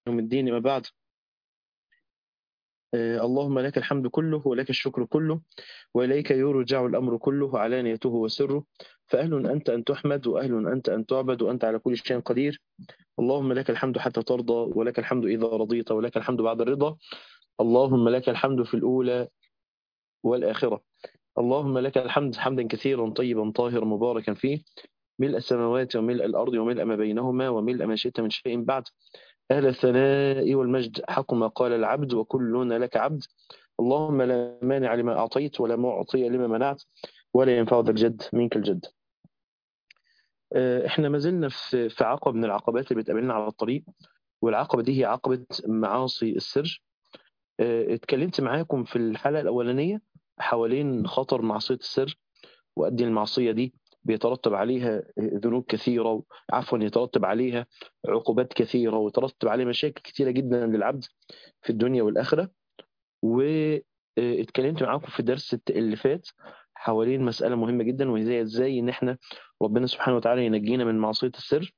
يوم الدين ما بعد آه، اللهم لك الحمد كله ولك الشكر كله وإليك يرجع الأمر كله علانيته وسره فأهل أنت أن تحمد وأهل أنت أن تعبد وأنت على كل شيء قدير اللهم لك الحمد حتى ترضى ولك الحمد إذا رضيت ولك الحمد بعد الرضا اللهم لك الحمد في الأولى والآخرة اللهم لك الحمد حمدا كثيرا طيبا طاهرا مباركا فيه ملء السماوات وملء الأرض وملء ما بينهما وملء ما شئت من شيء بعد أهل الثناء والمجد حق ما قال العبد وكلنا لك عبد اللهم لا مانع لما أعطيت ولا معطي لما منعت ولا ينفع ذا الجد منك الجد آه، احنا ما زلنا في في عقبة من العقبات اللي بتقابلنا على الطريق والعقبة دي هي عقبة معاصي السر آه، اتكلمت معاكم في الحلقة الأولانية حوالين خطر معصية السر وقد إيه المعصية دي بيترتب عليها ذنوب كثيرة عفوا يترتب عليها عقوبات كثيرة ويترتب عليها مشاكل كثيرة جدا للعبد في الدنيا والآخرة واتكلمت معاكم في الدرس اللي فات حوالين مسألة مهمة جدا وهي ازاي ان احنا ربنا سبحانه وتعالى ينجينا من معصية السر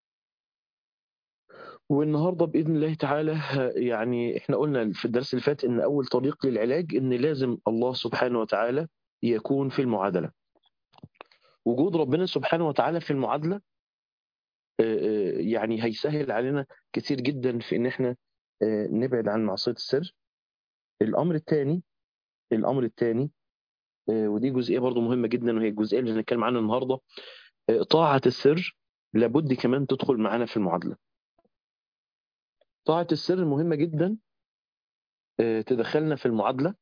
والنهارده باذن الله تعالى يعني احنا قلنا في الدرس اللي فات ان اول طريق للعلاج ان لازم الله سبحانه وتعالى يكون في المعادله. وجود ربنا سبحانه وتعالى في المعادله آه، آه، يعني هيسهل علينا كتير جدا في ان احنا آه، نبعد عن معصيه السر. الامر الثاني الامر الثاني ودي جزئيه برضو مهمه جدا وهي الجزئيه اللي هنتكلم عنها النهارده طاعه السر لابد كمان تدخل معانا في المعادله. طاعة السر مهمة جدا آه، تدخلنا في المعادلة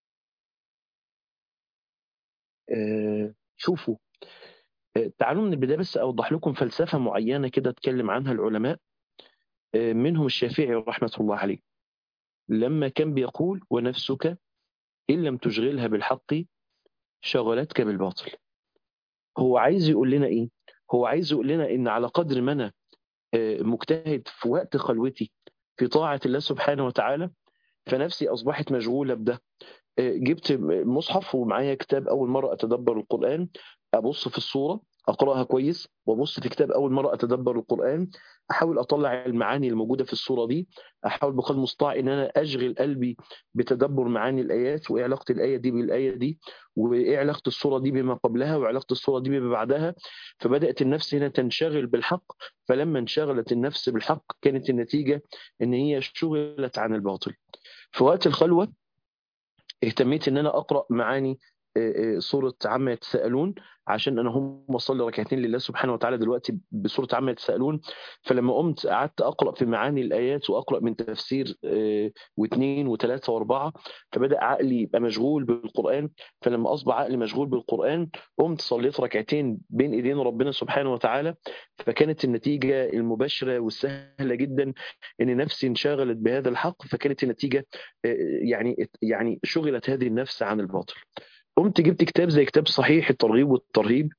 آه، شوفوا آه، تعالوا من البداية بس أوضح لكم فلسفة معينة كده اتكلم عنها العلماء منهم الشافعي رحمة الله عليه لما كان بيقول ونفسك إن لم تشغلها بالحق شغلتك بالباطل هو عايز يقول لنا إيه؟ هو عايز يقول لنا إن على قدر ما أنا مجتهد في وقت خلوتي في طاعة الله سبحانه وتعالى فنفسي أصبحت مشغولة بده جبت مصحف ومعايا كتاب أول مرة أتدبر القرآن أبص في الصورة أقرأها كويس وأبص في كتاب أول مرة أتدبر القرآن أحاول أطلع المعاني الموجودة في الصورة دي أحاول بقدر المستطاع إن أنا أشغل قلبي بتدبر معاني الآيات وإيه علاقة الآية دي بالآية دي وإيه علاقة الصورة دي بما قبلها وعلاقة الصورة دي بما بعدها فبدأت النفس هنا تنشغل بالحق فلما انشغلت النفس بالحق كانت النتيجة إن هي شغلت عن الباطل في وقت الخلوة اهتميت ان انا اقرا معاني سورة عما يتساءلون عشان انا هم اصلي ركعتين لله سبحانه وتعالى دلوقتي بسورة عما يتساءلون فلما قمت قعدت اقرا في معاني الايات واقرا من تفسير واثنين وثلاثه واربعه فبدا عقلي يبقى مشغول بالقران فلما اصبح عقلي مشغول بالقران قمت صليت ركعتين بين ايدين ربنا سبحانه وتعالى فكانت النتيجه المباشره والسهله جدا ان نفسي انشغلت بهذا الحق فكانت النتيجه يعني يعني شغلت هذه النفس عن الباطل قمت جبت كتاب زي كتاب صحيح الترغيب والترهيب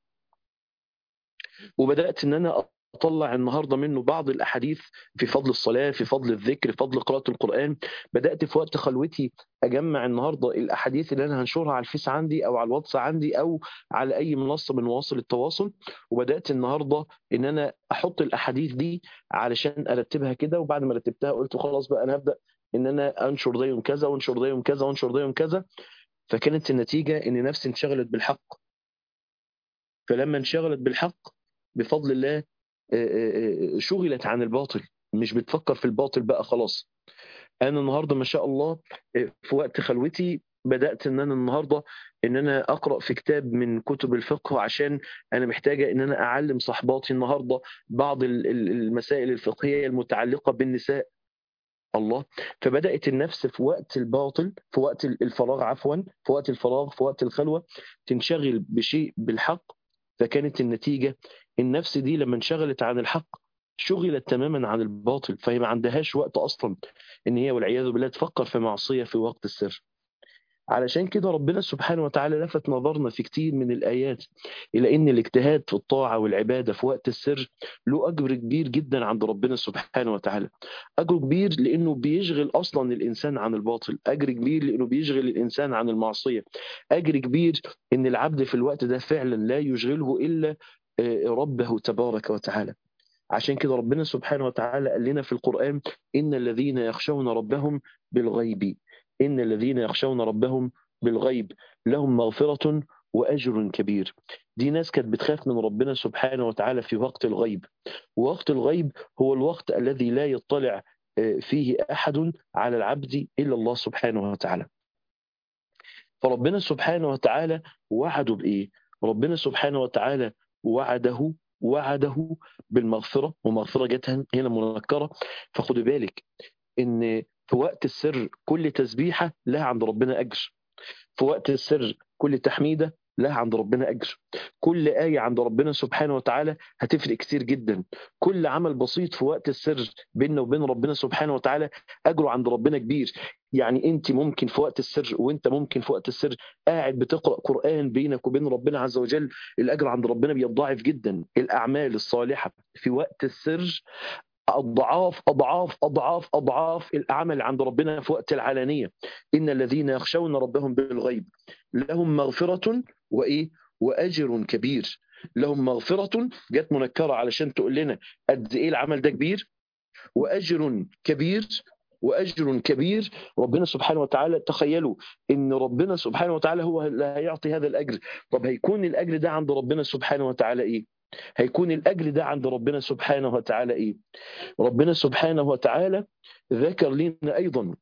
وبدات ان انا اطلع النهارده منه بعض الاحاديث في فضل الصلاه في فضل الذكر في فضل قراءه القران بدات في وقت خلوتي اجمع النهارده الاحاديث اللي انا هنشرها على الفيس عندي او على الواتس عندي او على اي منصه من مواصل التواصل وبدات النهارده ان انا احط الاحاديث دي علشان ارتبها كده وبعد ما رتبتها قلت خلاص بقى انا هبدا ان انا انشر ده يوم كذا وانشر ده يوم كذا وانشر ده يوم كذا فكانت النتيجة إن نفسي انشغلت بالحق فلما انشغلت بالحق بفضل الله شغلت عن الباطل مش بتفكر في الباطل بقى خلاص أنا النهاردة ما شاء الله في وقت خلوتي بدأت إن أنا النهاردة إن أنا أقرأ في كتاب من كتب الفقه عشان أنا محتاجة إن أنا أعلم صحباتي النهاردة بعض المسائل الفقهية المتعلقة بالنساء الله فبدات النفس في وقت الباطل في وقت الفراغ عفوا في وقت الفراغ في وقت الخلوه تنشغل بشيء بالحق فكانت النتيجه النفس دي لما انشغلت عن الحق شغلت تماما عن الباطل فهي ما عندهاش وقت اصلا ان هي والعياذ بالله تفكر في معصيه في وقت السر علشان كده ربنا سبحانه وتعالى لفت نظرنا في كتير من الآيات إلى أن الاجتهاد في الطاعة والعبادة في وقت السر له أجر كبير جدا عند ربنا سبحانه وتعالى أجر كبير لأنه بيشغل أصلا الإنسان عن الباطل أجر كبير لأنه بيشغل الإنسان عن المعصية أجر كبير أن العبد في الوقت ده فعلا لا يشغله إلا ربه تبارك وتعالى عشان كده ربنا سبحانه وتعالى قال لنا في القرآن إن الذين يخشون ربهم بالغيب إن الذين يخشون ربهم بالغيب لهم مغفرة وأجر كبير دي ناس كانت بتخاف من ربنا سبحانه وتعالى في وقت الغيب وقت الغيب هو الوقت الذي لا يطلع فيه أحد على العبد إلا الله سبحانه وتعالى فربنا سبحانه وتعالى وعده بإيه؟ ربنا سبحانه وتعالى وعده وعده بالمغفرة ومغفرة جت هنا منكرة فخد بالك إن في وقت السر كل تسبيحة لها عند ربنا أجر في وقت السر كل تحميدة لها عند ربنا أجر كل آية عند ربنا سبحانه وتعالى هتفرق كتير جدا كل عمل بسيط في وقت السر بيننا وبين ربنا سبحانه وتعالى أجره عند ربنا كبير يعني أنت ممكن في وقت السر وأنت ممكن في وقت السر قاعد بتقرأ قرآن بينك وبين ربنا عز وجل الأجر عند ربنا بيتضاعف جدا الأعمال الصالحة في وقت السر أضعاف أضعاف أضعاف أضعاف الأعمال عند ربنا في وقت العلانية إن الذين يخشون ربهم بالغيب لهم مغفرة وإيه وأجر كبير لهم مغفرة جت منكرة علشان تقول لنا قد إيه العمل ده كبير وأجر كبير وأجر كبير ربنا سبحانه وتعالى تخيلوا إن ربنا سبحانه وتعالى هو اللي هيعطي هذا الأجر طب هيكون الأجر ده عند ربنا سبحانه وتعالى إيه هيكون الأجر ده عند ربنا سبحانه وتعالى إيه ربنا سبحانه وتعالى ذكر لنا أيضا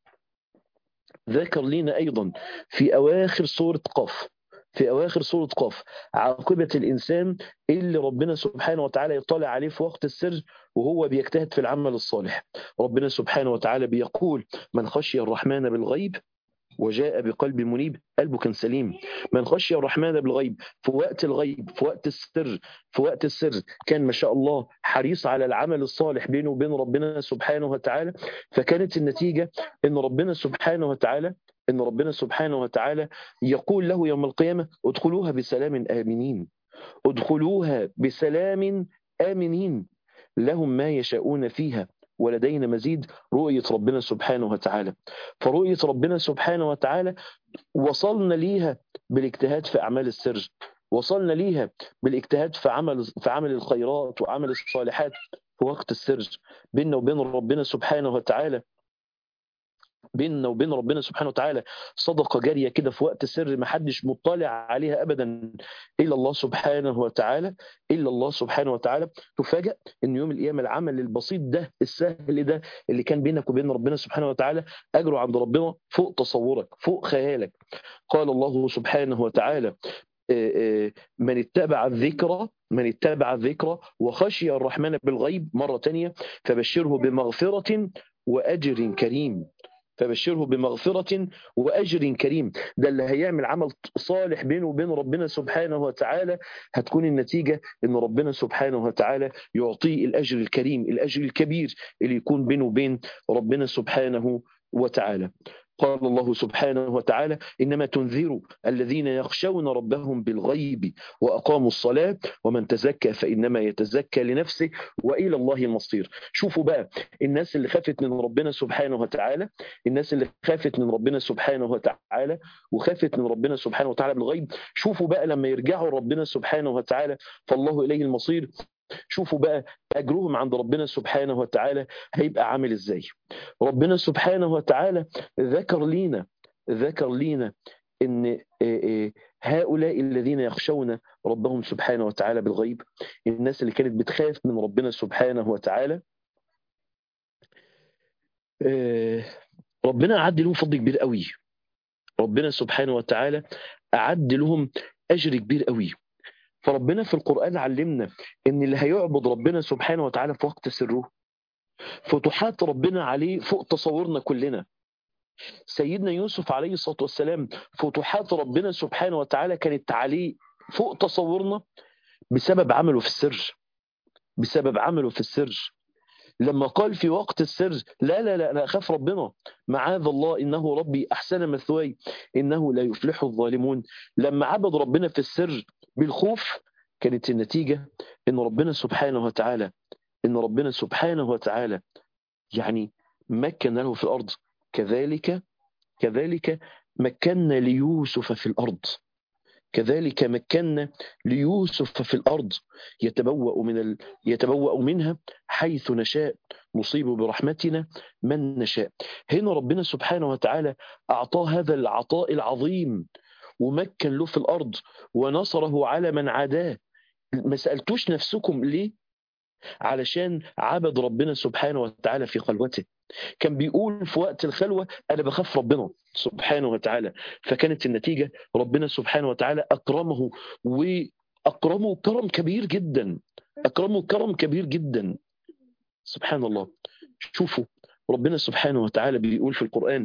ذكر لنا أيضا في أواخر سورة قاف في أواخر سورة قاف عاقبة الإنسان اللي ربنا سبحانه وتعالى يطلع عليه في وقت السر وهو بيجتهد في العمل الصالح ربنا سبحانه وتعالى بيقول من خشي الرحمن بالغيب وجاء بقلب منيب قلبه كان سليم من خشي الرحمن بالغيب في وقت الغيب في وقت السر في وقت السر كان ما شاء الله حريص على العمل الصالح بينه وبين ربنا سبحانه وتعالى فكانت النتيجة ان ربنا سبحانه وتعالى ان ربنا سبحانه وتعالى يقول له يوم القيامة ادخلوها بسلام آمنين ادخلوها بسلام آمنين لهم ما يشاءون فيها ولدينا مزيد رؤية ربنا سبحانه وتعالى فرؤية ربنا سبحانه وتعالى وصلنا ليها بالاجتهاد في أعمال السر وصلنا ليها بالاجتهاد في عمل في عمل الخيرات وعمل الصالحات في وقت السر بيننا وبين ربنا سبحانه وتعالى بيننا وبين ربنا سبحانه وتعالى صدقه جاريه كده في وقت السر ما حدش مطلع عليها ابدا الا الله سبحانه وتعالى الا الله سبحانه وتعالى تفاجأ ان يوم القيامه العمل البسيط ده السهل ده اللي كان بينك وبين ربنا سبحانه وتعالى اجره عند ربنا فوق تصورك فوق خيالك قال الله سبحانه وتعالى من اتبع الذكرى من اتبع الذكرى وخشي الرحمن بالغيب مرة تانية فبشره بمغفرة وأجر كريم فبشره بمغفرة وأجر كريم ده اللي هيعمل عمل صالح بينه وبين ربنا سبحانه وتعالى هتكون النتيجة إن ربنا سبحانه وتعالى يعطيه الأجر الكريم الأجر الكبير اللي يكون بينه وبين ربنا سبحانه وتعالى قال الله سبحانه وتعالى إنما تنذر الذين يخشون ربهم بالغيب وأقاموا الصلاة ومن تزكى فإنما يتزكى لنفسه وإلى الله المصير شوفوا بقى الناس اللي خافت من ربنا سبحانه وتعالى الناس اللي خافت من ربنا سبحانه وتعالى وخافت من ربنا سبحانه وتعالى بالغيب شوفوا بقى لما يرجعوا ربنا سبحانه وتعالى فالله إليه المصير شوفوا بقى أجرهم عند ربنا سبحانه وتعالى هيبقى عامل إزاي ربنا سبحانه وتعالى ذكر لينا ذكر لينا ان هؤلاء الذين يخشون ربهم سبحانه وتعالى بالغيب الناس اللي كانت بتخاف من ربنا سبحانه وتعالى ربنا أعد لهم فضل كبير قوي ربنا سبحانه وتعالى أعد لهم أجر كبير قوي فربنا في القرآن علمنا ان اللي هيعبد ربنا سبحانه وتعالى في وقت سره فتوحات ربنا عليه فوق تصورنا كلنا سيدنا يوسف عليه الصلاة والسلام فتوحات ربنا سبحانه وتعالى كانت عليه فوق تصورنا بسبب عمله في السر بسبب عمله في السر لما قال في وقت السر لا لا لا أنا أخاف ربنا معاذ الله إنه ربي أحسن مثواي إنه لا يفلح الظالمون لما عبد ربنا في السر بالخوف كانت النتيجة إن ربنا سبحانه وتعالى إن ربنا سبحانه وتعالى يعني مكن له في الأرض كذلك كذلك مكنا ليوسف في الأرض كذلك مكنا ليوسف في الأرض يتبوأ من ال... يتبوأ منها حيث نشاء نصيب برحمتنا من نشاء هنا ربنا سبحانه وتعالى أعطاه هذا العطاء العظيم ومكن له في الأرض ونصره على من عاداه ما سألتوش نفسكم ليه علشان عبد ربنا سبحانه وتعالى في خلوته كان بيقول في وقت الخلوة أنا بخاف ربنا سبحانه وتعالى فكانت النتيجة ربنا سبحانه وتعالى أكرمه وأكرمه كرم كبير جدا أكرمه كرم كبير جدا سبحان الله شوفوا ربنا سبحانه وتعالى بيقول في القرآن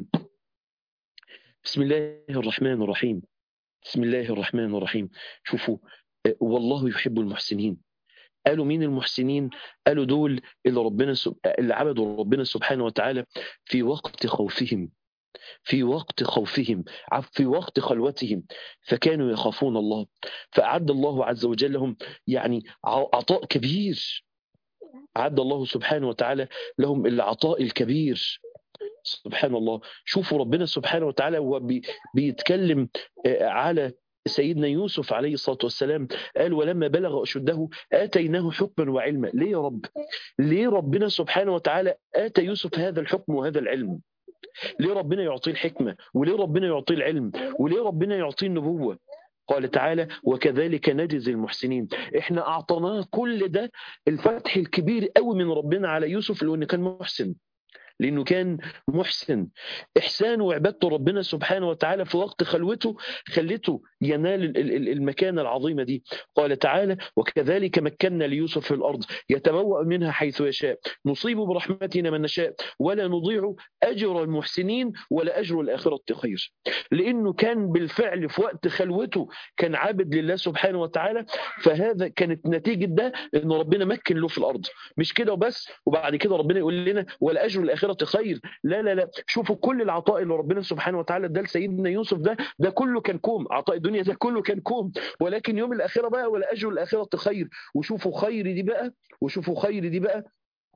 بسم الله الرحمن الرحيم بسم الله الرحمن الرحيم شوفوا والله يحب المحسنين قالوا مين المحسنين قالوا دول اللي ربنا سب... اللي عبدوا ربنا سبحانه وتعالى في وقت خوفهم في وقت خوفهم في وقت خلوتهم فكانوا يخافون الله فأعد الله عز وجل لهم يعني عطاء كبير أعد الله سبحانه وتعالى لهم العطاء الكبير سبحان الله شوفوا ربنا سبحانه وتعالى هو بي بيتكلم على سيدنا يوسف عليه الصلاة والسلام قال ولما بلغ أشده آتيناه حكما وعلما ليه يا رب ليه ربنا سبحانه وتعالى آتى يوسف هذا الحكم وهذا العلم ليه ربنا يعطيه الحكمة وليه ربنا يعطيه العلم وليه ربنا يعطيه النبوة قال تعالى وكذلك نجزي المحسنين احنا اعطيناه كل ده الفتح الكبير قوي من ربنا على يوسف لانه كان محسن لانه كان محسن احسانه وعبادته ربنا سبحانه وتعالى في وقت خلوته خلته ينال المكانه العظيمه دي قال تعالى وكذلك مكنا ليوسف في الارض يتبوأ منها حيث يشاء نصيب برحمتنا من نشاء ولا نضيع اجر المحسنين ولا اجر الاخره خير لانه كان بالفعل في وقت خلوته كان عابد لله سبحانه وتعالى فهذا كانت نتيجه ده ان ربنا مكن له في الارض مش كده وبس وبعد كده ربنا يقول لنا ولا اجر الاخره الآخرة خير لا لا لا شوفوا كل العطاء اللي ربنا سبحانه وتعالى اداه لسيدنا يوسف ده ده كله كان كوم عطاء الدنيا ده كله كان كوم ولكن يوم الآخرة بقى ولا أجر الآخرة خير وشوفوا خير دي بقى وشوفوا خير دي بقى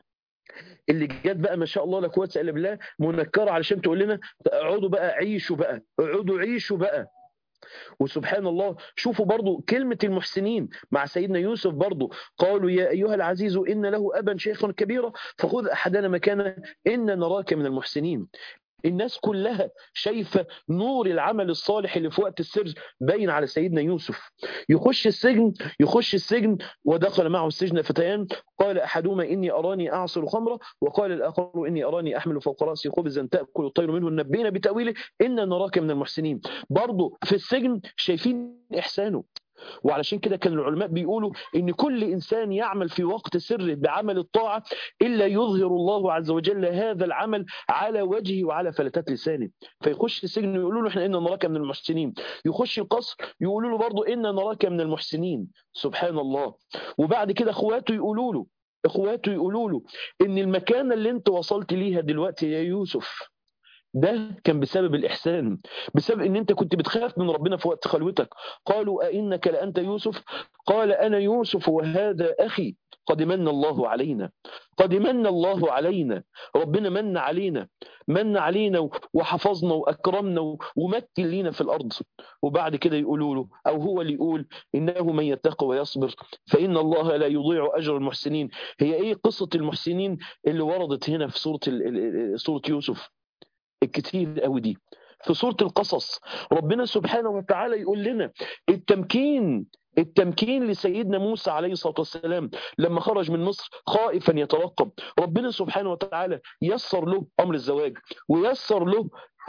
اللي جت بقى ما شاء الله لا قوه الا بالله منكره علشان تقول لنا اقعدوا بقى عيشوا بقى اقعدوا عيشوا بقى وسبحان الله شوفوا برضو كلمة المحسنين مع سيدنا يوسف برضو قالوا يا أيها العزيز إن له أبا شيخا كبيرا فخذ أحدنا مكانه إن نراك من المحسنين الناس كلها شايفة نور العمل الصالح اللي في وقت السر باين على سيدنا يوسف يخش السجن يخش السجن ودخل معه السجن فتيان قال أحدهما إني أراني أعصر خمرة وقال الآخر إني أراني أحمل فوق رأسي خبزا تأكل الطير منه نبينا بتأويله إن نراك من المحسنين برضه في السجن شايفين إحسانه وعلشان كده كان العلماء بيقولوا ان كل انسان يعمل في وقت سر بعمل الطاعه الا يظهر الله عز وجل هذا العمل على وجهه وعلى فلتات لسانه فيخش السجن يقولوا له احنا ان نراك من المحسنين يخش القصر يقولوا له برضه ان نراك من المحسنين سبحان الله وبعد كده اخواته يقولوا له اخواته يقولوا له ان المكانه اللي انت وصلت ليها دلوقتي يا يوسف ده كان بسبب الإحسان بسبب أن أنت كنت بتخاف من ربنا في وقت خلوتك قالوا أئنك لأنت يوسف قال أنا يوسف وهذا أخي قد من الله علينا قد من الله علينا ربنا من علينا من علينا وحفظنا وأكرمنا ومكن لينا في الأرض وبعد كده يقولوا له أو هو اللي يقول إنه من يتقى ويصبر فإن الله لا يضيع أجر المحسنين هي إيه قصة المحسنين اللي وردت هنا في سورة, سورة يوسف الكتير قوي دي في سورة القصص ربنا سبحانه وتعالى يقول لنا التمكين التمكين لسيدنا موسى عليه الصلاة والسلام لما خرج من مصر خائفا يترقب ربنا سبحانه وتعالى يسر له أمر الزواج ويسر له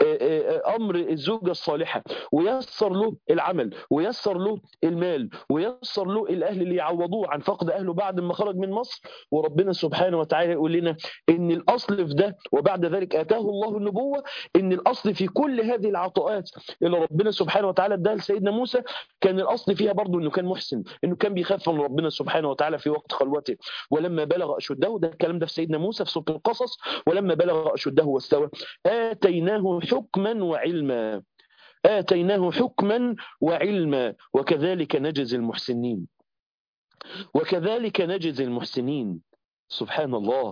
امر الزوجه الصالحه ويسر له العمل ويسر له المال ويسر له الاهل اللي يعوضوه عن فقد اهله بعد ما خرج من مصر وربنا سبحانه وتعالى يقول لنا ان الاصل في ده وبعد ذلك اتاه الله النبوه ان الاصل في كل هذه العطاءات اللي ربنا سبحانه وتعالى اداها لسيدنا موسى كان الاصل فيها برضه انه كان محسن انه كان بيخاف من ربنا سبحانه وتعالى في وقت خلوته ولما بلغ اشده ده الكلام ده في سيدنا موسى في سوره القصص ولما بلغ اشده واستوى اتيناه حكما وعلما آتيناه حكما وعلما وكذلك نجزي المحسنين وكذلك نجزي المحسنين سبحان الله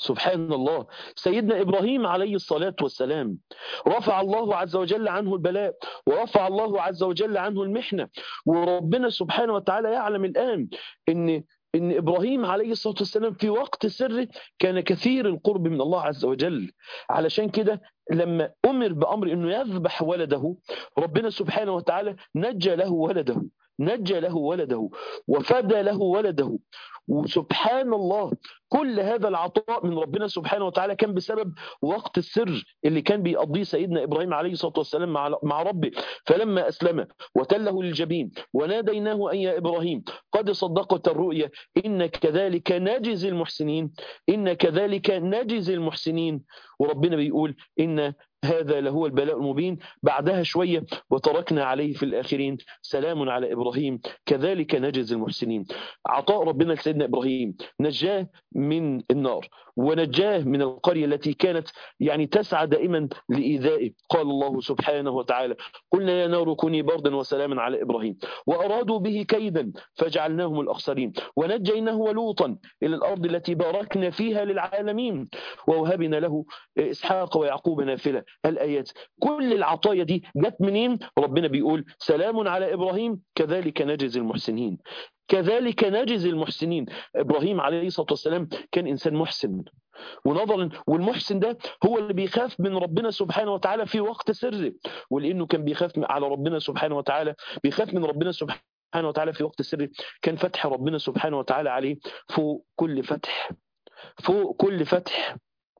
سبحان الله سيدنا إبراهيم عليه الصلاة والسلام رفع الله عز وجل عنه البلاء ورفع الله عز وجل عنه المحنة وربنا سبحانه وتعالى يعلم الآن أن ان ابراهيم عليه الصلاه والسلام في وقت سره كان كثير القرب من الله عز وجل علشان كده لما امر بامر انه يذبح ولده ربنا سبحانه وتعالى نجى له ولده نجى له ولده وفدى له ولده وسبحان الله كل هذا العطاء من ربنا سبحانه وتعالى كان بسبب وقت السر اللي كان بيقضيه سيدنا ابراهيم عليه الصلاه والسلام مع مع ربه فلما اسلم وتله للجبين وناديناه ان يا ابراهيم قد صدقت الرؤيا ان كذلك نجزي المحسنين ان كذلك نجزي المحسنين وربنا بيقول ان هذا لهو البلاء المبين بعدها شوية وتركنا عليه في الآخرين سلام على إبراهيم كذلك نجز المحسنين عطاء ربنا لسيدنا إبراهيم نجاه من النار ونجاه من القرية التي كانت يعني تسعى دائما لإيذائه قال الله سبحانه وتعالى قلنا يا نار كوني بردا وسلاما على إبراهيم وأرادوا به كيدا فجعلناهم الأخسرين ونجيناه ولوطا إلى الأرض التي باركنا فيها للعالمين ووهبنا له إسحاق ويعقوب نافلة الآيات كل العطايا دي جت منين ربنا بيقول سلام على إبراهيم كذلك نجزي المحسنين كذلك نجزي المحسنين ابراهيم عليه الصلاه والسلام كان انسان محسن ونظرا والمحسن ده هو اللي بيخاف من ربنا سبحانه وتعالى في وقت سره ولانه كان بيخاف على ربنا سبحانه وتعالى بيخاف من ربنا سبحانه وتعالى في وقت سره كان فتح ربنا سبحانه وتعالى عليه فوق كل فتح فوق كل فتح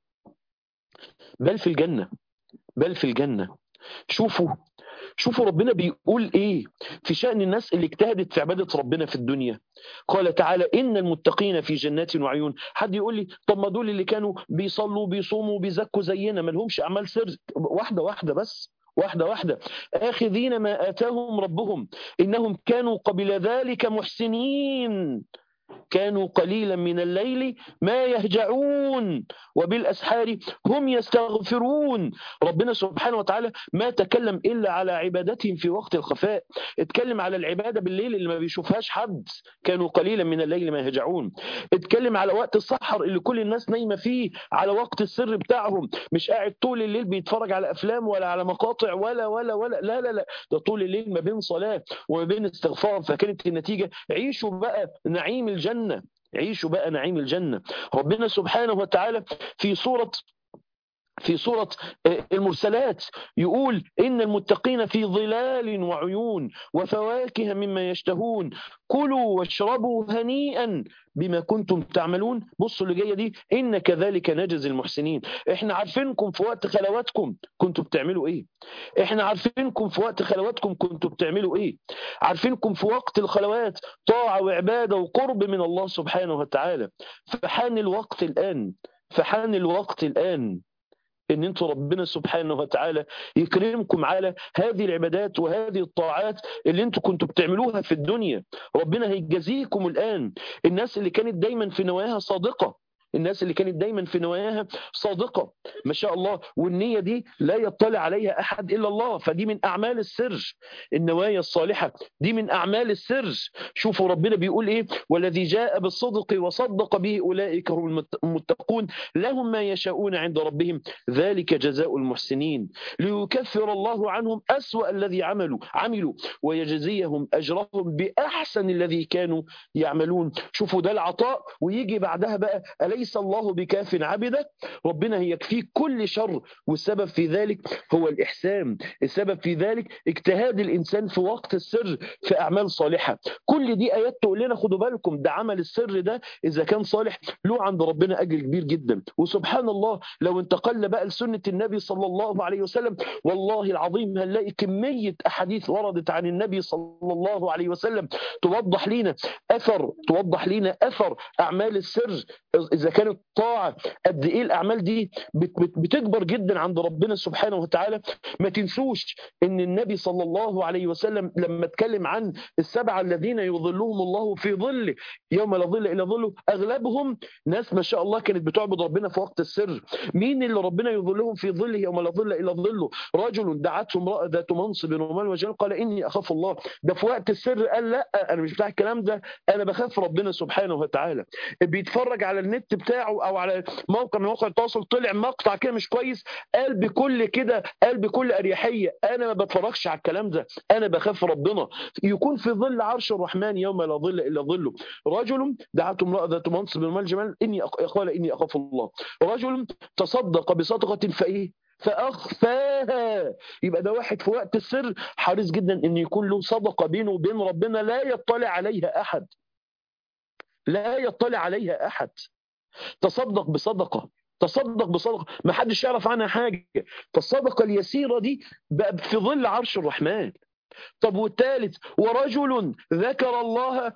بل في الجنه بل في الجنه شوفوا شوفوا ربنا بيقول ايه في شأن الناس اللي اجتهدت في عبادة ربنا في الدنيا قال تعالى إن المتقين في جنات وعيون حد يقول لي طب ما دول اللي كانوا بيصلوا بيصوموا بيزكوا زينا ما لهمش أعمال سر واحدة واحدة بس واحدة واحدة آخذين ما آتاهم ربهم إنهم كانوا قبل ذلك محسنين كانوا قليلا من الليل ما يهجعون وبالأسحار هم يستغفرون ربنا سبحانه وتعالى ما تكلم إلا على عبادتهم في وقت الخفاء اتكلم على العبادة بالليل اللي ما بيشوفهاش حد كانوا قليلا من الليل ما يهجعون اتكلم على وقت السحر اللي كل الناس نايمة فيه على وقت السر بتاعهم مش قاعد طول الليل بيتفرج على أفلام ولا على مقاطع ولا ولا ولا لا لا لا ده طول الليل ما بين صلاة وما بين استغفار فكانت النتيجة عيشوا بقى نعيم الجنة عيشوا بقى نعيم الجنة ربنا سبحانه وتعالى في سورة في سورة المرسلات يقول إن المتقين في ظلال وعيون وفواكه مما يشتهون كلوا واشربوا هنيئا بما كنتم تعملون بصوا اللي جايه دي ان كذلك نجزي المحسنين احنا عارفينكم في وقت خلواتكم كنتوا بتعملوا ايه احنا عارفينكم في وقت خلواتكم كنتوا بتعملوا ايه عارفينكم في وقت الخلوات طاعه وعباده وقرب من الله سبحانه وتعالى فحان الوقت الان فحان الوقت الان ان انتم ربنا سبحانه وتعالى يكرمكم على هذه العبادات وهذه الطاعات اللي انتم كنتوا بتعملوها في الدنيا ربنا هيجازيكم الان الناس اللي كانت دايما في نواياها صادقه الناس اللي كانت دايما في نواياها صادقة ما شاء الله والنية دي لا يطلع عليها أحد إلا الله فدي من أعمال السر النوايا الصالحة دي من أعمال السر شوفوا ربنا بيقول إيه والذي جاء بالصدق وصدق به أولئك هم المتقون لهم ما يشاءون عند ربهم ذلك جزاء المحسنين ليكفر الله عنهم أسوأ الذي عملوا عملوا ويجزيهم أجرهم بأحسن الذي كانوا يعملون شوفوا ده العطاء ويجي بعدها بقى أليس أليس الله بكاف عبده ربنا يكفيه كل شر والسبب في ذلك هو الإحسان السبب في ذلك اجتهاد الإنسان في وقت السر في أعمال صالحة كل دي آيات تقول لنا خدوا بالكم ده عمل السر ده إذا كان صالح له عند ربنا أجر كبير جدا وسبحان الله لو انتقلنا بقى لسنة النبي صلى الله عليه وسلم والله العظيم هنلاقي كمية أحاديث وردت عن النبي صلى الله عليه وسلم توضح لنا أثر توضح لنا أثر أعمال السر إذا كانت طاعة قد إيه الأعمال دي بتكبر جدا عند ربنا سبحانه وتعالى ما تنسوش إن النبي صلى الله عليه وسلم لما اتكلم عن السبعة الذين يظلهم الله في ظله يوم لا ظل إلا ظله أغلبهم ناس ما شاء الله كانت بتعبد ربنا في وقت السر مين اللي ربنا يظلهم في ظله يوم لا ظل إلا ظله رجل دعته امرأة ذات منصب ومال وجلال قال إني أخاف الله ده في وقت السر قال لا أنا مش بتاع الكلام ده أنا بخاف ربنا سبحانه وتعالى بيتفرج على النت بتاعه او على موقع من مواقع التواصل طلع مقطع كده مش كويس قال بكل كده قال بكل اريحيه انا ما بتفرجش على الكلام ده انا بخاف ربنا يكون في ظل عرش الرحمن يوم لا ظل الا ظله رجل دعته امراه ذات منصب من الجمال اني قال اني اخاف الله رجل تصدق بصدقه فايه فاخفاها يبقى ده واحد في وقت السر حريص جدا ان يكون له صدقه بينه وبين ربنا لا يطلع عليها احد لا يطلع عليها احد تصدق بصدقه تصدق بصدقه ما حدش يعرف عنها حاجه فالصدقه اليسيره دي بقى في ظل عرش الرحمن طب والثالث ورجل ذكر الله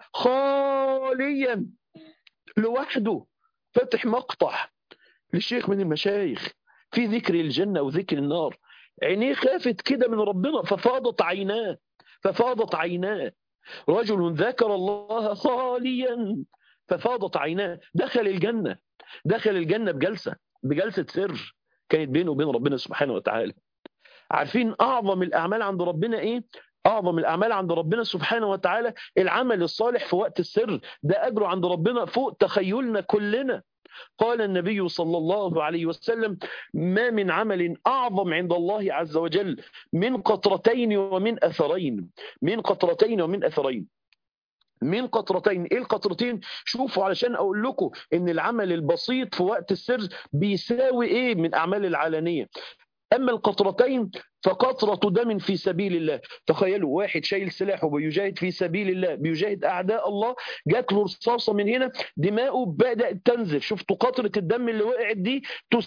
خاليا لوحده فتح مقطع للشيخ من المشايخ في ذكر الجنة وذكر النار عينيه خافت كده من ربنا ففاضت عيناه ففاضت عيناه رجل ذكر الله خاليا ففاضت عيناه دخل الجنة دخل الجنة بجلسة بجلسة سر كانت بينه وبين ربنا سبحانه وتعالى عارفين أعظم الأعمال عند ربنا إيه؟ أعظم الأعمال عند ربنا سبحانه وتعالى العمل الصالح في وقت السر ده أجره عند ربنا فوق تخيلنا كلنا قال النبي صلى الله عليه وسلم ما من عمل أعظم عند الله عز وجل من قطرتين ومن أثرين من قطرتين ومن أثرين من قطرتين ايه القطرتين شوفوا علشان اقول لكم ان العمل البسيط في وقت السر بيساوي ايه من اعمال العلانيه اما القطرتين فقطرة دم في سبيل الله تخيلوا واحد شايل سلاحه بيجاهد في سبيل الله بيجاهد أعداء الله جات له رصاصة من هنا دماؤه بدأت تنزل شفتوا قطرة الدم اللي وقعت دي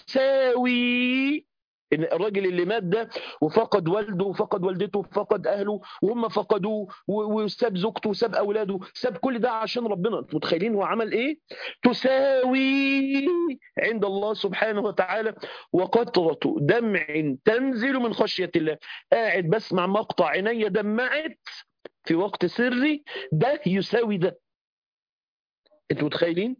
تساوي ان الراجل اللي مات ده وفقد والده وفقد والدته وفقد اهله وهم فقدوه وساب زوجته وساب اولاده ساب كل ده عشان ربنا متخيلين هو عمل ايه تساوي عند الله سبحانه وتعالى وقطرة دمع تنزل من خشية الله قاعد بسمع مقطع عيني دمعت في وقت سري ده يساوي ده انتوا متخيلين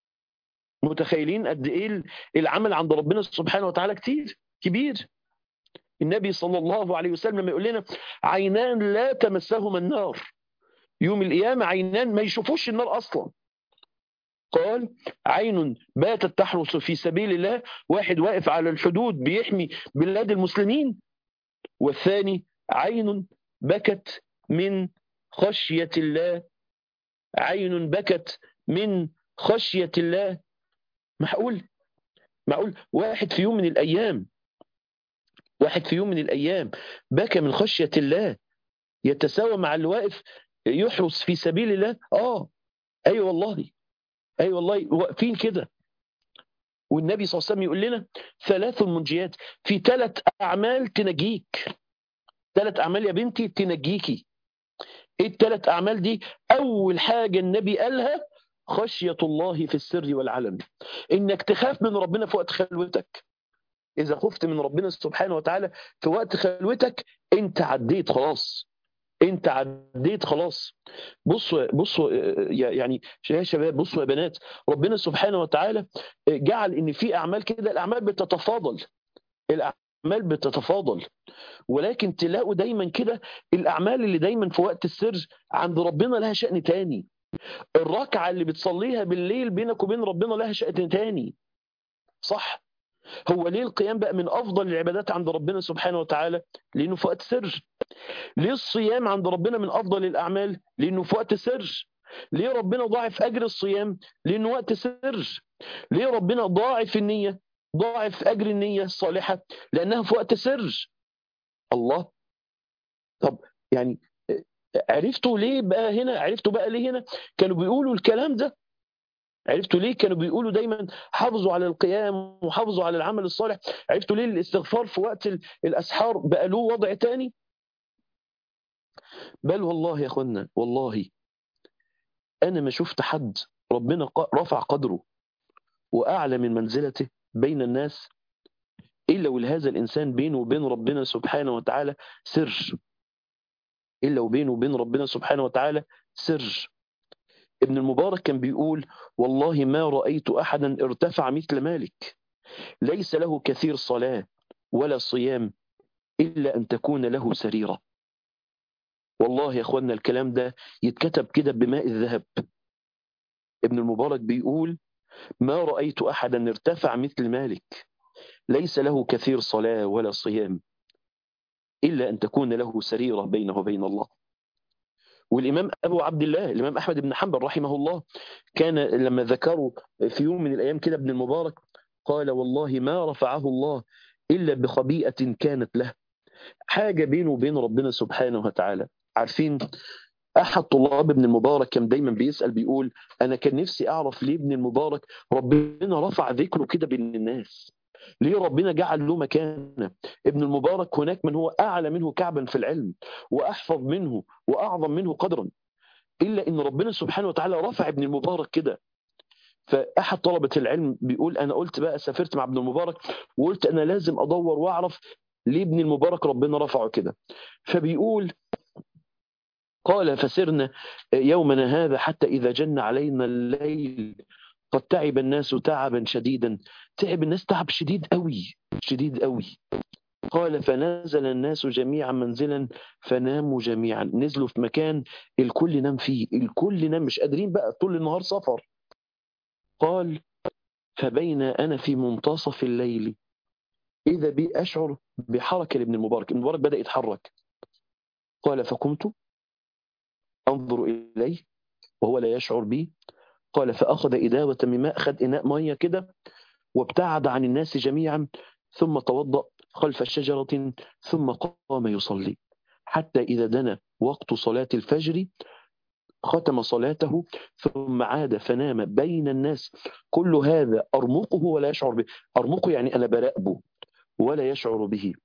متخيلين قد ايه العمل عند ربنا سبحانه وتعالى كتير كبير النبي صلى الله عليه وسلم يقول لنا عينان لا تمسهما النار يوم القيامة عينان ما يشوفوش النار أصلا قال عين باتت تحرس في سبيل الله واحد واقف على الحدود بيحمي بلاد المسلمين والثاني عين بكت من خشية الله عين بكت من خشية الله معقول معقول واحد في يوم من الأيام واحد في يوم من الأيام بكى من خشية الله يتساوى مع اللي واقف يحرس في سبيل الله آه أي أيوة والله أي أيوة والله واقفين كده والنبي صلى الله عليه وسلم يقول لنا ثلاث منجيات في ثلاث أعمال تنجيك ثلاث أعمال يا بنتي تنجيكي إيه الثلاث أعمال دي أول حاجة النبي قالها خشية الله في السر والعلن إنك تخاف من ربنا في وقت خلوتك إذا خفت من ربنا سبحانه وتعالى في وقت خلوتك أنت عديت خلاص أنت عديت خلاص بصوا بصوا يعني يا شباب بصوا يا بنات ربنا سبحانه وتعالى جعل إن في أعمال كده الأعمال بتتفاضل الأعمال بتتفاضل ولكن تلاقوا دايما كده الأعمال اللي دايما في وقت السر عند ربنا لها شأن تاني الركعة اللي بتصليها بالليل بينك وبين ربنا لها شأن تاني صح هو ليه القيام بقى من افضل العبادات عند ربنا سبحانه وتعالى لانه في وقت سر ليه الصيام عند ربنا من افضل الاعمال لانه في وقت سر ليه ربنا ضاعف اجر الصيام لانه وقت سر ليه ربنا ضاعف النيه ضاعف اجر النيه الصالحه لانها في وقت سر الله طب يعني عرفتوا ليه بقى هنا عرفتوا بقى ليه هنا كانوا بيقولوا الكلام ده عرفتوا ليه كانوا بيقولوا دايما حافظوا على القيام وحافظوا على العمل الصالح عرفتوا ليه الاستغفار في وقت الأسحار بقى له وضع تاني بل والله يا اخوانا والله أنا ما شفت حد ربنا رفع قدره وأعلى من منزلته بين الناس إلا ولهذا الإنسان بينه وبين ربنا سبحانه وتعالى سر إلا وبينه وبين ربنا سبحانه وتعالى سر ابن المبارك كان بيقول والله ما رأيت أحدا ارتفع مثل مالك ليس له كثير صلاة ولا صيام إلا أن تكون له سريرة والله يا أخوانا الكلام ده يتكتب كده بماء الذهب ابن المبارك بيقول ما رأيت أحدا ارتفع مثل مالك ليس له كثير صلاة ولا صيام إلا أن تكون له سريرة بينه وبين الله والإمام أبو عبد الله الإمام أحمد بن حنبل رحمه الله كان لما ذكروا في يوم من الأيام كده ابن المبارك قال والله ما رفعه الله إلا بخبيئة كانت له حاجة بينه وبين ربنا سبحانه وتعالى عارفين أحد طلاب ابن المبارك كان دايما بيسأل بيقول أنا كان نفسي أعرف ليه ابن المبارك ربنا رفع ذكره كده بين الناس ليه ربنا جعل له مكانه ابن المبارك هناك من هو أعلى منه كعبا في العلم وأحفظ منه وأعظم منه قدرا إلا أن ربنا سبحانه وتعالى رفع ابن المبارك كده فأحد طلبة العلم بيقول أنا قلت بقى سافرت مع ابن المبارك وقلت أنا لازم أدور وأعرف ليه ابن المبارك ربنا رفعه كده فبيقول قال فسرنا يومنا هذا حتى إذا جن علينا الليل قد تعب الناس تعبا شديدا تعب الناس تعب شديد قوي شديد قوي قال فنزل الناس جميعا منزلا فناموا جميعا نزلوا في مكان الكل نام فيه الكل نام مش قادرين بقى طول النهار سفر قال فبين أنا في منتصف الليل إذا بي أشعر بحركة لابن المبارك ابن المبارك بدأ يتحرك قال فقمت أنظر إليه وهو لا يشعر بي قال فأخذ إداوة من ماء أخذ إناء مية كده وابتعد عن الناس جميعا ثم توضأ خلف شجرة ثم قام يصلي حتى إذا دنا وقت صلاة الفجر ختم صلاته ثم عاد فنام بين الناس كل هذا أرمقه ولا يشعر به أرمقه يعني أنا براقبه ولا يشعر به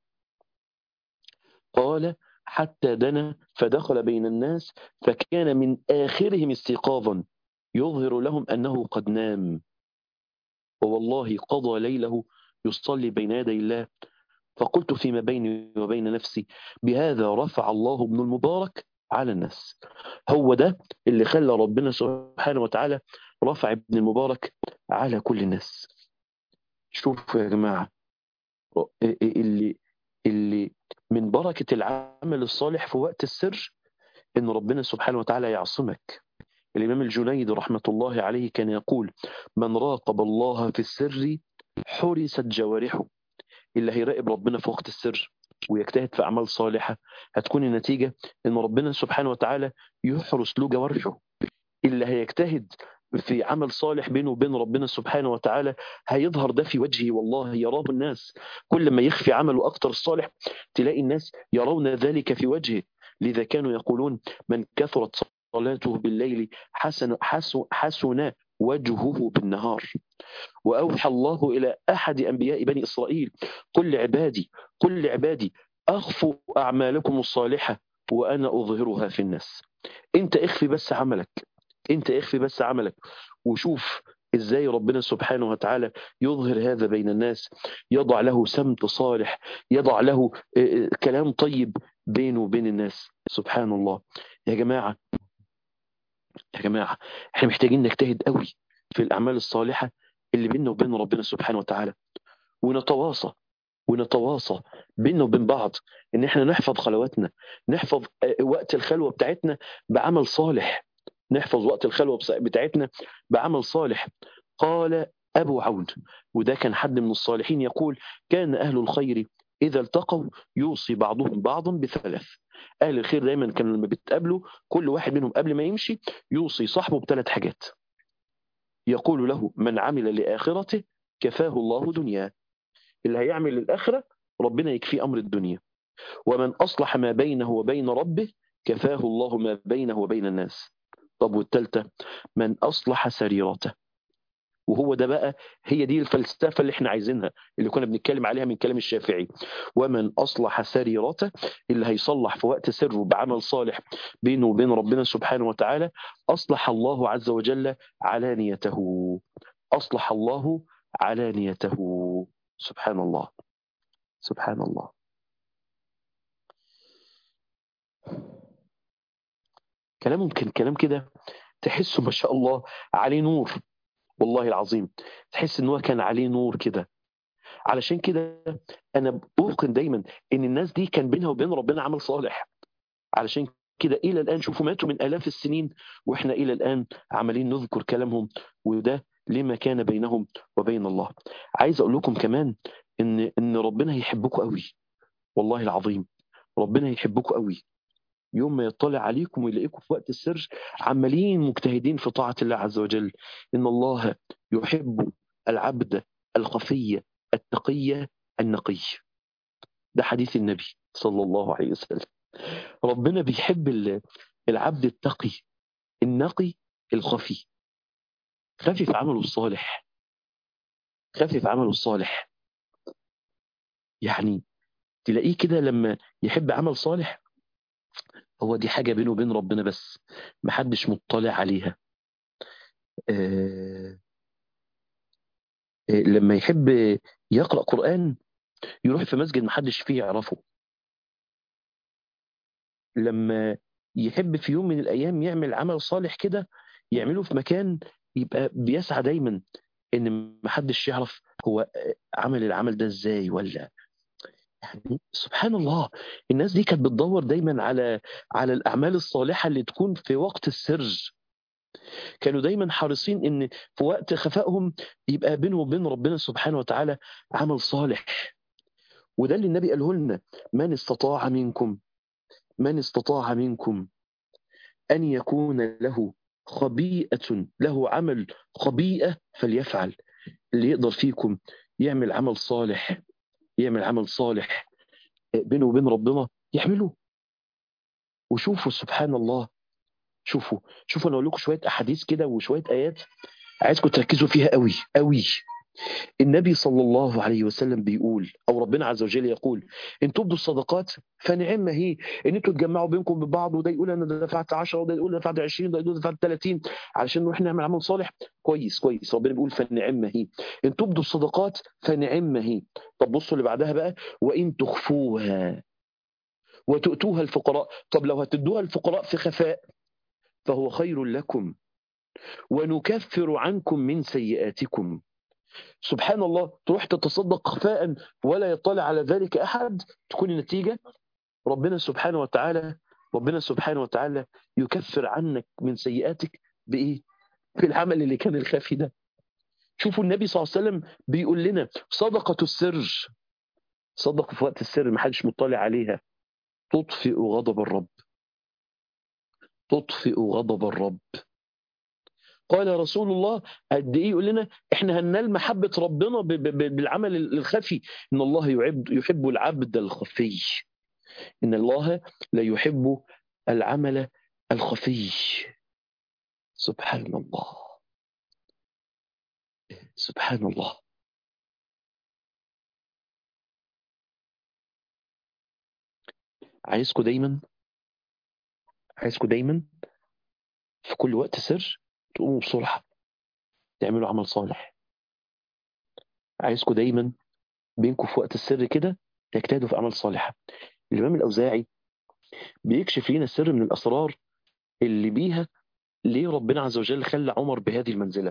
قال حتى دنا فدخل بين الناس فكان من آخرهم استيقاظا يظهر لهم أنه قد نام ووالله قضى ليله يصلي بين يدي الله فقلت فيما بيني وبين نفسي بهذا رفع الله ابن المبارك على الناس هو ده اللي خلى ربنا سبحانه وتعالى رفع ابن المبارك على كل الناس شوفوا يا جماعة اللي اللي من بركة العمل الصالح في وقت السر إن ربنا سبحانه وتعالى يعصمك الإمام الجنيد رحمة الله عليه كان يقول من راقب الله في السر حرست جوارحه اللي هيراقب ربنا في وقت السر ويجتهد في أعمال صالحة هتكون النتيجة إن ربنا سبحانه وتعالى يحرس له جوارحه اللي هيجتهد في عمل صالح بينه وبين ربنا سبحانه وتعالى هيظهر ده في وجهه والله يراه الناس كل ما يخفي عمله أكتر الصالح تلاقي الناس يرون ذلك في وجهه لذا كانوا يقولون من كثرت صلاته بالليل حسن حسن, حسن وجهه بالنهار وأوحى الله إلى أحد أنبياء بني إسرائيل قل لعبادي قل لعبادي أخفوا أعمالكم الصالحة وأنا أظهرها في الناس أنت اخفي بس عملك أنت اخفي بس عملك وشوف ازاي ربنا سبحانه وتعالى يظهر هذا بين الناس يضع له سمت صالح يضع له كلام طيب بينه وبين الناس سبحان الله يا جماعة يا جماعة احنا محتاجين نجتهد قوي في الأعمال الصالحة اللي بيننا وبين ربنا سبحانه وتعالى ونتواصى ونتواصى بيننا وبين بعض ان احنا نحفظ خلواتنا نحفظ وقت الخلوة بتاعتنا بعمل صالح نحفظ وقت الخلوة بتاعتنا بعمل صالح قال أبو عون وده كان حد من الصالحين يقول كان أهل الخير إذا التقوا يوصي بعضهم بعضا بثلاث أهل الخير دايما كانوا لما بيتقابلوا كل واحد منهم قبل ما يمشي يوصي صاحبه بثلاث حاجات يقول له من عمل لآخرته كفاه الله دنياه اللي هيعمل للآخرة ربنا يكفيه أمر الدنيا ومن أصلح ما بينه وبين ربه كفاه الله ما بينه وبين الناس طب والثالثة من أصلح سريرته وهو ده بقى هي دي الفلسفة اللي احنا عايزينها اللي كنا بنتكلم عليها من كلام الشافعي ومن أصلح سريرته اللي هيصلح في وقت سره بعمل صالح بينه وبين ربنا سبحانه وتعالى أصلح الله عز وجل علانيته أصلح الله علانيته سبحان الله سبحان الله كلام ممكن كلام كده تحسه ما شاء الله عليه نور والله العظيم تحس ان هو كان عليه نور كده علشان كده انا اوقن دايما ان الناس دي كان بينها وبين ربنا عمل صالح علشان كده الى الان شوفوا ماتوا من الاف السنين واحنا الى الان عمالين نذكر كلامهم وده لما كان بينهم وبين الله عايز اقول لكم كمان ان ان ربنا يحبكم قوي والله العظيم ربنا يحبكم قوي يوم ما يطلع عليكم ويلاقيكم في وقت السر عمالين مجتهدين في طاعة الله عز وجل إن الله يحب العبد الخفي التقي النقي ده حديث النبي صلى الله عليه وسلم ربنا بيحب العبد التقي النقي الخفي خفي في عمله الصالح خفي في عمله الصالح يعني تلاقيه كده لما يحب عمل صالح هو دي حاجة بينه وبين ربنا بس محدش مطلع عليها آه لما يحب يقرأ قرآن يروح في مسجد محدش فيه يعرفه لما يحب في يوم من الأيام يعمل عمل صالح كده يعمله في مكان يبقى بيسعى دايما ان محدش يعرف هو عمل العمل ده ازاي ولا يعني سبحان الله الناس دي كانت بتدور دايما على على الاعمال الصالحه اللي تكون في وقت السر كانوا دايما حريصين ان في وقت خفائهم يبقى بينهم وبين ربنا سبحانه وتعالى عمل صالح وده اللي النبي قاله لنا من استطاع منكم من استطاع منكم ان يكون له خبيئة له عمل خبيئة فليفعل اللي يقدر فيكم يعمل عمل صالح يعمل عمل صالح بينه وبين ربنا يعمله وشوفوا سبحان الله شوفوا شوفوا انا اقول لكم شويه احاديث كده وشويه ايات عايزكم تركزوا فيها قوي قوي النبي صلى الله عليه وسلم بيقول او ربنا عز وجل يقول ان تبدوا الصدقات فنعم هي ان انتوا تجمعوا بينكم ببعض وده يقول انا دفعت 10 وده يقول دفعت 20 وده يقول دفعت 30 علشان نروح نعمل عمل صالح كويس كويس ربنا بيقول فنعم هي ان تبدوا الصدقات فنعم هي طب بصوا اللي بعدها بقى وان تخفوها وتؤتوها الفقراء طب لو هتدوها الفقراء في خفاء فهو خير لكم ونكفر عنكم من سيئاتكم سبحان الله تروح تتصدق خفاء ولا يطلع على ذلك أحد تكون النتيجة ربنا سبحانه وتعالى ربنا سبحانه وتعالى يكفر عنك من سيئاتك بإيه؟ في العمل اللي كان الخافي ده شوفوا النبي صلى الله عليه وسلم بيقول لنا صدقة السر صدقة في وقت السر ما حدش مطلع عليها تطفئ غضب الرب تطفئ غضب الرب قال رسول الله قد ايه يقول لنا احنا هننال محبه ربنا بالعمل الخفي ان الله يحب يحب العبد الخفي ان الله لا يحب العمل الخفي سبحان الله سبحان الله عايزكم دايما عايزكم دايما في كل وقت سر تقوموا بسرعة تعملوا عمل صالح عايزكم دايما بينكم في وقت السر كده تجتهدوا في أعمال صالحة الإمام الأوزاعي بيكشف لنا سر من الأسرار اللي بيها ليه ربنا عز وجل خلى عمر بهذه المنزلة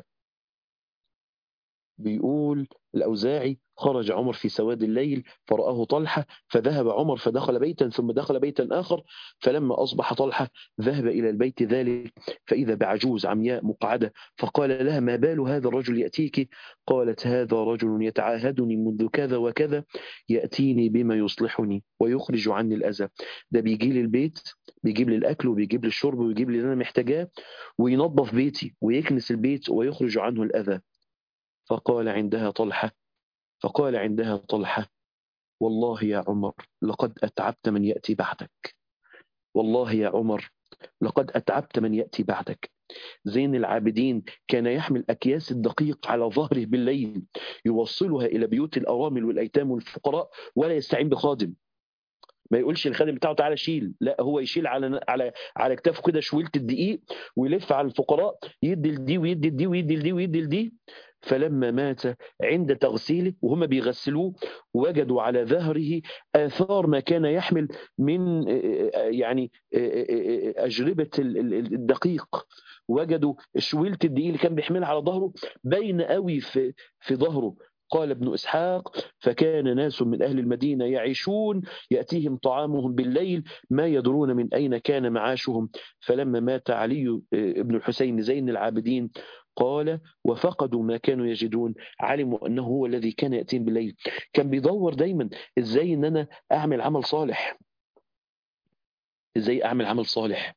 بيقول الأوزاعي خرج عمر في سواد الليل فرآه طلحة فذهب عمر فدخل بيتا ثم دخل بيتا آخر فلما أصبح طلحة ذهب إلى البيت ذلك فإذا بعجوز عمياء مقعدة فقال لها ما بال هذا الرجل يأتيك قالت هذا رجل يتعاهدني منذ كذا وكذا يأتيني بما يصلحني ويخرج عني الأذى ده بيجي لي البيت بيجيب لي الأكل وبيجيب لي الشرب ويجيب لي اللي أنا محتاجاه وينظف بيتي ويكنس البيت ويخرج عنه الأذى فقال عندها طلحة فقال عندها طلحة والله يا عمر لقد أتعبت من يأتي بعدك والله يا عمر لقد أتعبت من يأتي بعدك زين العابدين كان يحمل أكياس الدقيق على ظهره بالليل يوصلها إلى بيوت الأرامل والأيتام والفقراء ولا يستعين بخادم ما يقولش الخادم بتاعه تعالى شيل لا هو يشيل على على على كتافه كده شويله الدقيق ويلف على الفقراء يدي لدي ويدي لدي ويدي لدي ويدي لدي فلما مات عند تغسيله وهم بيغسلوه وجدوا على ظهره آثار ما كان يحمل من يعني أجربة الدقيق وجدوا شويلة الدقيق اللي كان بيحملها على ظهره باينة قوي في في ظهره قال ابن إسحاق فكان ناس من أهل المدينة يعيشون يأتيهم طعامهم بالليل ما يدرون من أين كان معاشهم فلما مات علي بن الحسين زين العابدين قال وفقدوا ما كانوا يجدون علموا أنه هو الذي كان يأتين بالليل كان بيدور دايما إزاي أن أنا أعمل عمل صالح إزاي أعمل عمل صالح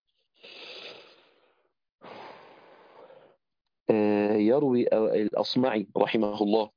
يروي الأصمعي رحمه الله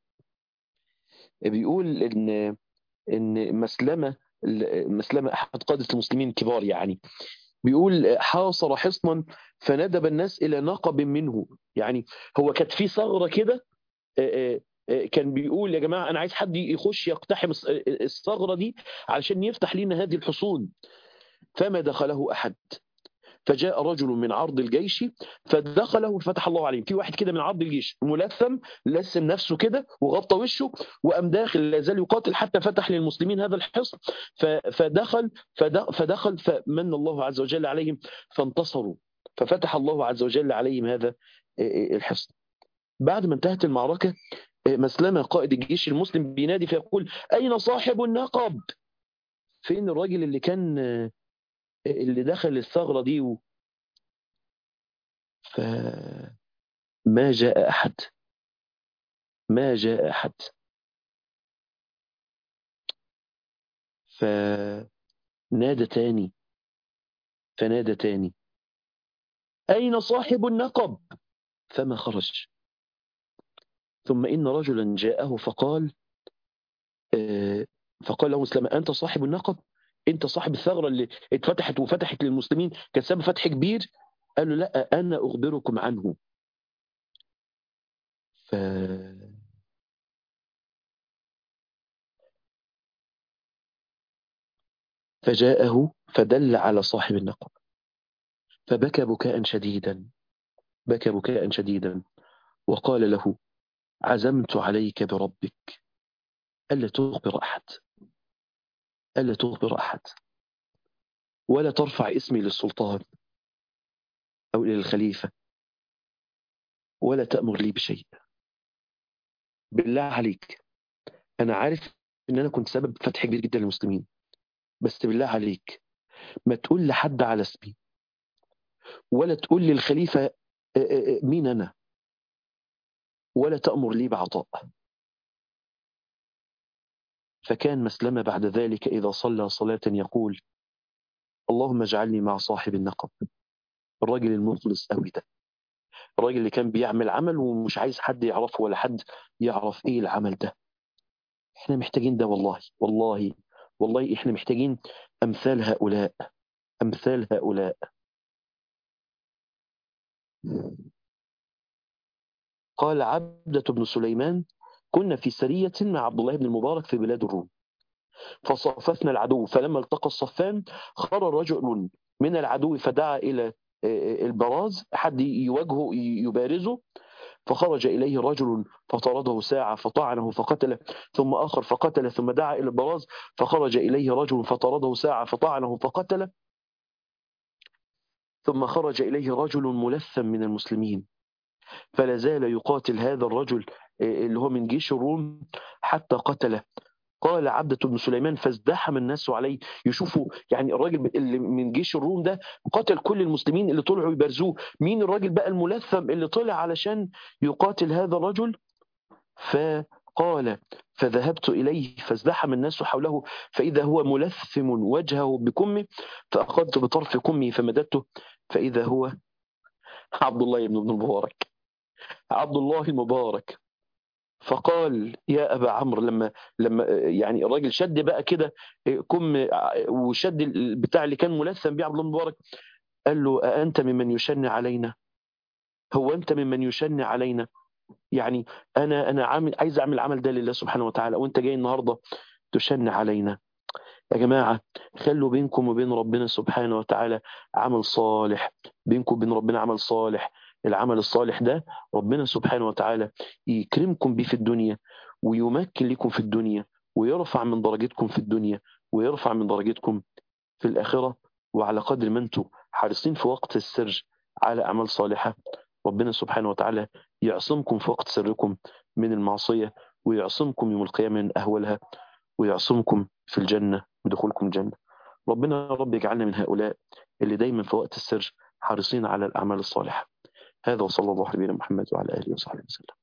بيقول إن إن مسلمة مسلمة أحد قادة المسلمين الكبار يعني بيقول حاصر حصنا فندب الناس إلى نقب منه يعني هو كانت في ثغرة كده كان بيقول يا جماعة أنا عايز حد يخش يقتحم الثغرة دي علشان يفتح لنا هذه الحصون فما دخله أحد فجاء رجل من عرض الجيش فدخله فتح الله عليه في واحد كده من عرض الجيش ملثم لسم نفسه كده وغطى وشه وقام داخل لا زال يقاتل حتى فتح للمسلمين هذا الحصن فدخل فدخل فمن الله عز وجل عليهم فانتصروا ففتح الله عز وجل عليهم هذا الحصن بعد ما انتهت المعركة مسلمة قائد الجيش المسلم بينادي فيقول أين صاحب النقب فين الراجل اللي كان اللي دخل الثغرة دي و... فما جاء أحد ما جاء أحد فنادى تاني فنادى تاني أين صاحب النقب فما خرج ثم إن رجلا جاءه فقال فقال له مسلم أنت صاحب النقب انت صاحب الثغره اللي اتفتحت وفتحت للمسلمين كان سبب فتح كبير قال له لا انا اخبركم عنه ف فجاءه فدل على صاحب النقب فبكى بكاء شديدا بكى بكاء شديدا وقال له عزمت عليك بربك ألا تخبر أحد ألا تخبر أحد ولا ترفع اسمي للسلطان أو إلى الخليفة ولا تأمر لي بشيء بالله عليك أنا عارف إن أنا كنت سبب فتح كبير جدا للمسلمين بس بالله عليك ما تقول لحد على اسمي ولا تقول للخليفة مين أنا ولا تأمر لي بعطاء فكان مسلمة بعد ذلك إذا صلى صلاة يقول اللهم اجعلني مع صاحب النقب الراجل المخلص قوي ده الراجل اللي كان بيعمل عمل ومش عايز حد يعرفه ولا حد يعرف ايه العمل ده احنا محتاجين ده والله والله والله احنا محتاجين امثال هؤلاء امثال هؤلاء قال عبدة بن سليمان كنا في سرية مع عبد الله بن المبارك في بلاد الروم فصاففنا العدو فلما التقى الصفان خر رجل من العدو فدعا إلى البراز حد يواجهه يبارزه فخرج إليه رجل فطرده ساعة فطعنه فقتله ثم آخر فقتله ثم دعا إلى البراز فخرج إليه رجل فطرده ساعة فطعنه فقتله ثم خرج إليه رجل ملثم من المسلمين فلا زال يقاتل هذا الرجل اللي هو من جيش الروم حتى قتله قال عبدة بن سليمان فازدحم الناس عليه يشوفوا يعني الراجل اللي من جيش الروم ده قتل كل المسلمين اللي طلعوا يبارزوه مين الراجل بقى الملثم اللي طلع علشان يقاتل هذا الرجل فقال فذهبت إليه فازدحم الناس حوله فإذا هو ملثم وجهه بكمه فأخذت بطرف كمه فمددته فإذا هو عبد الله بن المبارك عبد الله المبارك فقال يا ابا عمرو لما لما يعني الراجل شد بقى كده كم وشد البتاع اللي كان ملثم بيه عبد الله المبارك قال له أأنت ممن يشن علينا هو أنت ممن يشن علينا يعني أنا أنا عامل عايز أعمل العمل ده لله سبحانه وتعالى وأنت جاي النهاردة تشن علينا يا جماعة خلوا بينكم وبين ربنا سبحانه وتعالى عمل صالح بينكم وبين ربنا عمل صالح العمل الصالح ده ربنا سبحانه وتعالى يكرمكم بيه في الدنيا ويمكن لكم في الدنيا ويرفع من درجتكم في الدنيا ويرفع من درجتكم في الآخرة وعلى قدر ما انتم حريصين في وقت السر على أعمال صالحة ربنا سبحانه وتعالى يعصمكم في وقت سركم من المعصية ويعصمكم يوم القيامة من أهولها ويعصمكم في الجنة بدخولكم الجنة ربنا رب يجعلنا من هؤلاء اللي دايما في وقت السر حريصين على الأعمال الصالحة هذا وصلى الله على نبينا محمد وعلى اله وصحبه وسلم